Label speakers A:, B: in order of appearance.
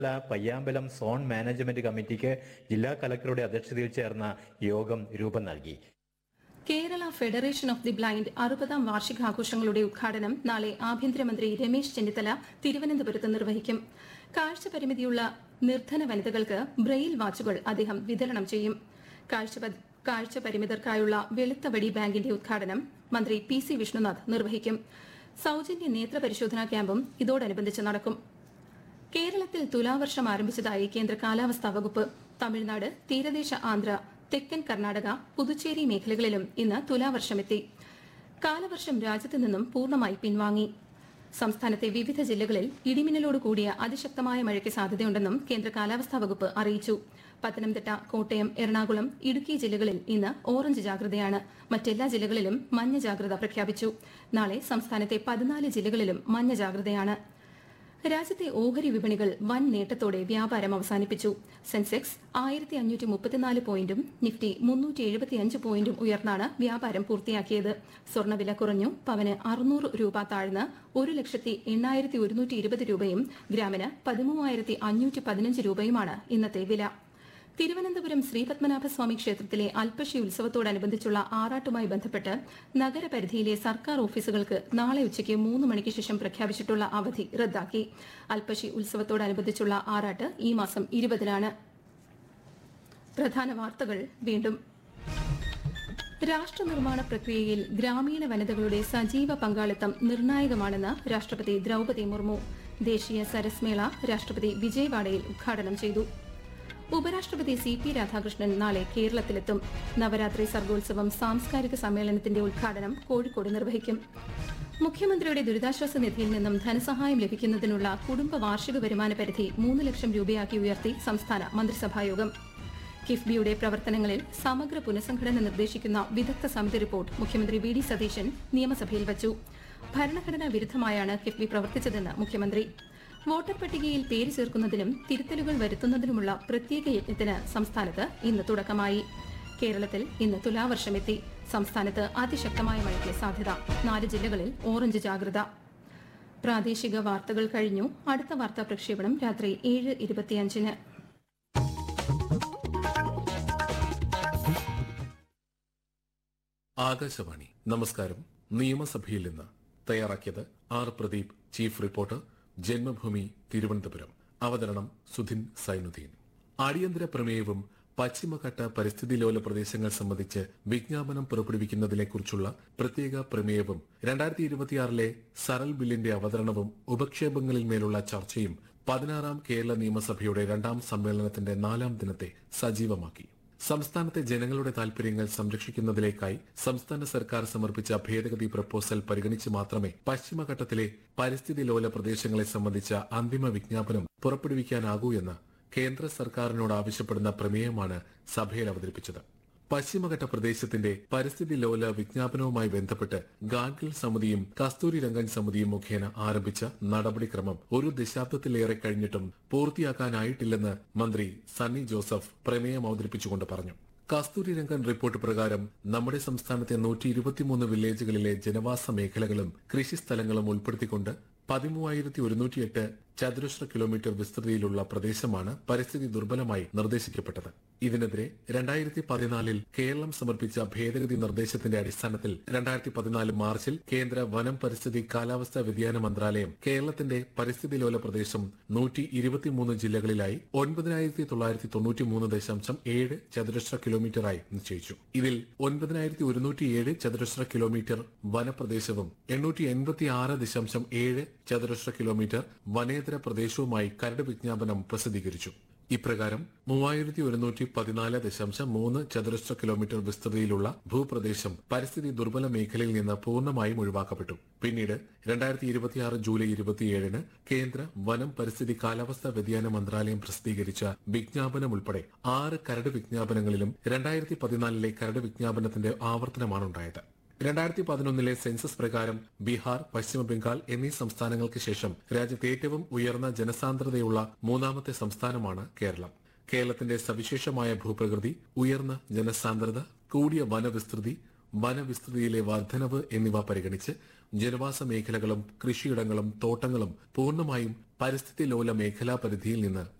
A: Payyambalam zone management കമ്മിറ്റിക്ക് ജില്ലാ കലക്ടറുടെ അധ്യക്ഷതയിൽ ചേർന്ന യോഗം രൂപം നൽകി
B: Kerala federation of the blind അറുപതാം വാർഷികാഘോഷങ്ങളുടെ ഉദ്ഘാടനം നാളെ ആഭ്യന്തരമന്ത്രി രമേശ് ചെന്നിത്തല തിരുവനന്തപുരത്ത് നിർവഹിക്കും കാഴ്ച പരിമിതിയുള്ള നിർധന വനിതകൾക്ക് ബ്രെയിൽ വാച്ചുകൾ അദ്ദേഹം വിതരണം ചെയ്യും കാഴ്ച പ- കാഴ്ച പരിമിതർക്കായുള്ള വെളുത്തവടി ബാങ്കിന്റെ ഉദ്ഘാടനം മന്ത്രി പി സി വിഷ്ണുനാഥ് നിർവഹിക്കും സൌജന്യ നേത്ര പരിശോധനാ ക്യാമ്പും ഇതോടനുബന്ധിച്ച് നടക്കും കേരളത്തിൽ തുലാവർഷം ആരംഭിച്ചതായി കേന്ദ്ര കാലാവസ്ഥാ വകുപ്പ് തമിഴ്നാട് തീരദേശ ആന്ധ്ര തെക്കൻ കർണാടക പുതുച്ചേരി മേഖലകളിലും ഇന്ന് തുലാവർഷമെത്തി കാലവർഷം രാജ്യത്ത് നിന്നും പൂർണ്ണമായി പിൻവാങ്ങി സംസ്ഥാനത്തെ വിവിധ ജില്ലകളിൽ ഇടിമിന്നലോട് കൂടിയ അതിശക്തമായ മഴയ്ക്ക് സാധ്യതയുണ്ടെന്നും കേന്ദ്ര കാലാവസ്ഥാ വകുപ്പ് അറിയിച്ചു പത്തനംതിട്ട കോട്ടയം എറണാകുളം ഇടുക്കി ജില്ലകളിൽ ഇന്ന് ഓറഞ്ച് ജാഗ്രതയാണ് മറ്റെല്ലാ ജില്ലകളിലും മഞ്ഞ ജാഗ്രത പ്രഖ്യാപിച്ചു നാളെ സംസ്ഥാനത്തെ പതിനാല് ജില്ലകളിലും മഞ്ഞ ജാഗ്രതയാണ് രാജ്യത്തെ ഓഹരി വിപണികൾ വൻ നേട്ടത്തോടെ വ്യാപാരം അവസാനിപ്പിച്ചു സെൻസെക്സ് ആയിരത്തി അഞ്ഞൂറ്റി മുപ്പത്തിനാല് പോയിന്റും നിഫ്റ്റി മുന്നൂറ്റി എഴുപത്തിയഞ്ച് പോയിന്റും ഉയർന്നാണ് വ്യാപാരം പൂർത്തിയാക്കിയത് സ്വർണ്ണവില കുറഞ്ഞു പവന് അറുന്നൂറ് രൂപ താഴ്ന്ന് ഒരു ലക്ഷത്തി എണ്ണായിരത്തി ഒരുന്നൂറ്റി ഇരുപത് രൂപയും ഗ്രാമിന് പതിമൂവായിരത്തി അഞ്ഞൂറ്റി പതിനഞ്ച് രൂപയുമാണ് ഇന്നത്തെ വില തിരുവനന്തപുരം ശ്രീപത്മനാഭസ്വാമി ക്ഷേത്രത്തിലെ അൽപ്പശി ഉത്സവത്തോടനുബന്ധിച്ചുള്ള ആറാട്ടുമായി ബന്ധപ്പെട്ട് നഗരപരിധിയിലെ സർക്കാർ ഓഫീസുകൾക്ക് നാളെ ഉച്ചയ്ക്ക് മൂന്ന് മണിക്ക് ശേഷം പ്രഖ്യാപിച്ചിട്ടുള്ള അവധി റദ്ദാക്കി അൽപ്പശി ഉത്സവത്തോടനുബന്ധിച്ചുള്ള ആറാട്ട് ഈ മാസം ഇരുപതിനാണ് പ്രധാന വാർത്തകൾ വീണ്ടും രാഷ്ട്രനിർമ്മാണ പ്രക്രിയയിൽ ഗ്രാമീണ വനിതകളുടെ സജീവ പങ്കാളിത്തം നിർണായകമാണെന്ന് രാഷ്ട്രപതി ദ്രൌപതി മുർമു ദേശീയ സരസ് മേള രാഷ്ട്രപതി വിജയവാഡയിൽ ഉദ്ഘാടനം ചെയ്തു ഉപരാഷ്ട്രപതി സി പി രാധാകൃഷ്ണൻ നാളെ കേരളത്തിലെത്തും നവരാത്രി സർഗോത്സവം സാംസ്കാരിക സമ്മേളനത്തിന്റെ ഉദ്ഘാടനം കോഴിക്കോട് നിർവഹിക്കും മുഖ്യമന്ത്രിയുടെ ദുരിതാശ്വാസ നിധിയിൽ നിന്നും ധനസഹായം ലഭിക്കുന്നതിനുള്ള കുടുംബ വാർഷിക വരുമാന പരിധി മൂന്ന് ലക്ഷം രൂപയാക്കി ഉയർത്തി സംസ്ഥാന മന്ത്രിസഭായോഗം കിഫ്ബിയുടെ പ്രവർത്തനങ്ങളിൽ സമഗ്ര പുനഃസംഘടന നിർദ്ദേശിക്കുന്ന വിദഗ്ധ സമിതി റിപ്പോർട്ട് മുഖ്യമന്ത്രി വി ഡി സതീശൻ നിയമസഭയിൽ വച്ചു ഭരണഘടനാ വിരുദ്ധമായാണ് കിഫ്ബി പ്രവർത്തിച്ചതെന്ന് മുഖ്യമന്ത്രി വോട്ടർ പട്ടികയിൽ പേര് ചേർക്കുന്നതിനും തിരുത്തലുകൾ വരുത്തുന്നതിനുമുള്ള പ്രത്യേക യജ്ഞത്തിന് സംസ്ഥാനത്ത് ഇന്ന് തുടക്കമായി കേരളത്തിൽ ഇന്ന് തുലാവർഷമെത്തി സംസ്ഥാനത്ത് അതിശക്തമായ മഴയ്ക്ക് സാധ്യത നാല് ജില്ലകളിൽ ഓറഞ്ച് ജാഗ്രത പ്രാദേശിക വാർത്തകൾ കഴിഞ്ഞു അടുത്ത വാർത്താ പ്രക്ഷേപണം രാത്രി ഏഴ് ഇരുപത്തിയഞ്ചിന്
C: ആകാശവാണി നമസ്കാരം നിയമസഭയിൽ നിന്ന് തയ്യാറാക്കിയത് R Pradeep chief reporter Janmabhumi Thiruvananthapuram അവതരണം സുധിൻ സൈനുദ്ദീൻ അടിയന്തര പ്രമേയവും പശ്ചിമഘട്ട പരിസ്ഥിതി ലോല പ്രദേശങ്ങൾ സംബന്ധിച്ച് വിജ്ഞാപനം പുറപ്പെടുവിക്കുന്നതിനെക്കുറിച്ചുള്ള പ്രത്യേക പ്രമേയവും രണ്ടായിരത്തി ഇരുപത്തിയാറിലെ സരൽ ബില്ലിന്റെ അവതരണവും ഉപക്ഷേപങ്ങളിൽ മേലുള്ള ചർച്ചയും പതിനാറാം കേരള നിയമസഭയുടെ രണ്ടാം സമ്മേളനത്തിന്റെ നാലാം ദിനത്തെ സജീവമാക്കി സംസ്ഥാനത്തെ ജനങ്ങളുടെ താൽപര്യങ്ങൾ സംരക്ഷിക്കുന്നതിലേക്കായി സംസ്ഥാന സർക്കാർ സമർപ്പിച്ച ഭേദഗതി പ്രപ്പോസൽ പരിഗണിച്ച് മാത്രമേ പശ്ചിമഘട്ടത്തിലെ പരിസ്ഥിതി ലോല പ്രദേശങ്ങളെ സംബന്ധിച്ച അന്തിമ വിജ്ഞാപനം പുറപ്പെടുവിക്കാനാകൂ എന്ന് കേന്ദ്ര സർക്കാരിനോട് ആവശ്യപ്പെടുന്ന പ്രമേയമാണ് സഭയിൽ അവതരിപ്പിച്ചത് പശ്ചിമഘട്ട പ്രദേശത്തിന്റെ പരിസ്ഥിതി ലോല വിജ്ഞാപനവുമായി ബന്ധപ്പെട്ട് ഗാഡ്ഗിൽ സമിതിയും കസ്തൂരി രംഗൻ സമിതിയും മുഖേന ആരംഭിച്ച നടപടിക്രമം ഒരു ദശാബ്ദത്തിലേറെ കഴിഞ്ഞിട്ടും പൂർത്തിയാക്കാനായിട്ടില്ലെന്ന് മന്ത്രി സണ്ണി ജോസഫ് പ്രമേയം അവതരിപ്പിച്ചുകൊണ്ട് പറഞ്ഞു കസ്തൂരി രംഗൻ റിപ്പോർട്ട് പ്രകാരം നമ്മുടെ സംസ്ഥാനത്തെ നൂറ്റി ഇരുപത്തിമൂന്ന് വില്ലേജുകളിലെ ജനവാസ മേഖലകളും കൃഷിസ്ഥലങ്ങളും ഉൾപ്പെടുത്തിക്കൊണ്ട് പതിമൂവായിരത്തി ഒരുന്നൂറ്റിയെട്ട് ചതുരശ്ര കിലോമീറ്റർ വിസ്തൃതിയിലുള്ള പ്രദേശമാണ് പരിസ്ഥിതി ദുർബലമായി നിർദ്ദേശിക്കപ്പെട്ടത് ഇതിനെതിരെ രണ്ടായിരത്തി പതിനാലിൽ കേരളം സമർപ്പിച്ച ഭേദഗതി നിർദ്ദേശത്തിന്റെ അടിസ്ഥാനത്തിൽ രണ്ടായിരത്തി പതിനാല് മാർച്ചിൽ കേന്ദ്ര വനം പരിസ്ഥിതി കാലാവസ്ഥാ വ്യതിയാന മന്ത്രാലയം കേരളത്തിന്റെ പരിസ്ഥിതി ലോല പ്രദേശം നൂറ്റി ഇരുപത്തിമൂന്ന് ജില്ലകളിലായി ഒൻപതിനായിരത്തി തൊള്ളായിരത്തി തൊണ്ണൂറ്റി മൂന്ന് ദശാംശം ഏഴ് ചതുരശ്ര കിലോമീറ്ററായി നിശ്ചയിച്ചു ഇതിൽ ഒൻപതിനായിരത്തി ഒരുന്നൂറ്റിയേഴ് ചതുരശ്ര കിലോമീറ്റർ വനപ്രദേശവും എണ്ണൂറ്റി എൺപത്തി ആറ് ദശാംശം ഏഴ് ചതുരശ്ര കിലോമീറ്റർ വനേതര പ്രദേശവുമായി കരട് വിജ്ഞാപനം പ്രസിദ്ധീകരിച്ചു ഇപ്രകാരം മൂവായിരത്തി ഒരുന്നൂറ്റി പതിനാല് ദശാംശം മൂന്ന് ചതുരശ്ര കിലോമീറ്റർ വിസ്തൃതിയിലുള്ള ഭൂപ്രദേശം പരിസ്ഥിതി ദുർബല മേഖലയിൽ നിന്ന് പൂർണ്ണമായും ഒഴിവാക്കപ്പെട്ടു പിന്നീട് രണ്ടായിരത്തി ഇരുപത്തിയാറ് ജൂലൈ ഇരുപത്തിയേഴിന് കേന്ദ്ര വനം പരിസ്ഥിതി കാലാവസ്ഥാ വ്യതിയാന മന്ത്രാലയം പ്രസിദ്ധീകരിച്ച വിജ്ഞാപനം ഉൾപ്പെടെ ആറ് കരട് വിജ്ഞാപനങ്ങളിലും രണ്ടായിരത്തി പതിനാലിലെ കരട് വിജ്ഞാപനത്തിന്റെ ആവർത്തനമാണുണ്ടായത് രണ്ടായിരത്തി പതിനൊന്നിലെ സെൻസസ് പ്രകാരം ബീഹാർ പശ്ചിമ ബംഗാൾ എന്നീ സംസ്ഥാനങ്ങൾക്ക് ശേഷം രാജ്യത്തെ ഏറ്റവും ഉയർന്ന ജനസാന്ദ്രതയുള്ള മൂന്നാമത്തെ സംസ്ഥാനമാണ് കേരളം കേരളത്തിന്റെ സവിശേഷമായ ഭൂപ്രകൃതി ഉയർന്ന ജനസാന്ദ്രത കൂടിയ വനവിസ്തൃതി വനവിസ്തൃതിയിലെ വർധനവ് എന്നിവ പരിഗണിച്ച് ജനവാസ മേഖലകളും കൃഷിയിടങ്ങളും തോട്ടങ്ങളും പൂർണ്ണമായും പരിസ്ഥിതി ലോല മേഖലാ പരിധിയിൽ നിന്ന്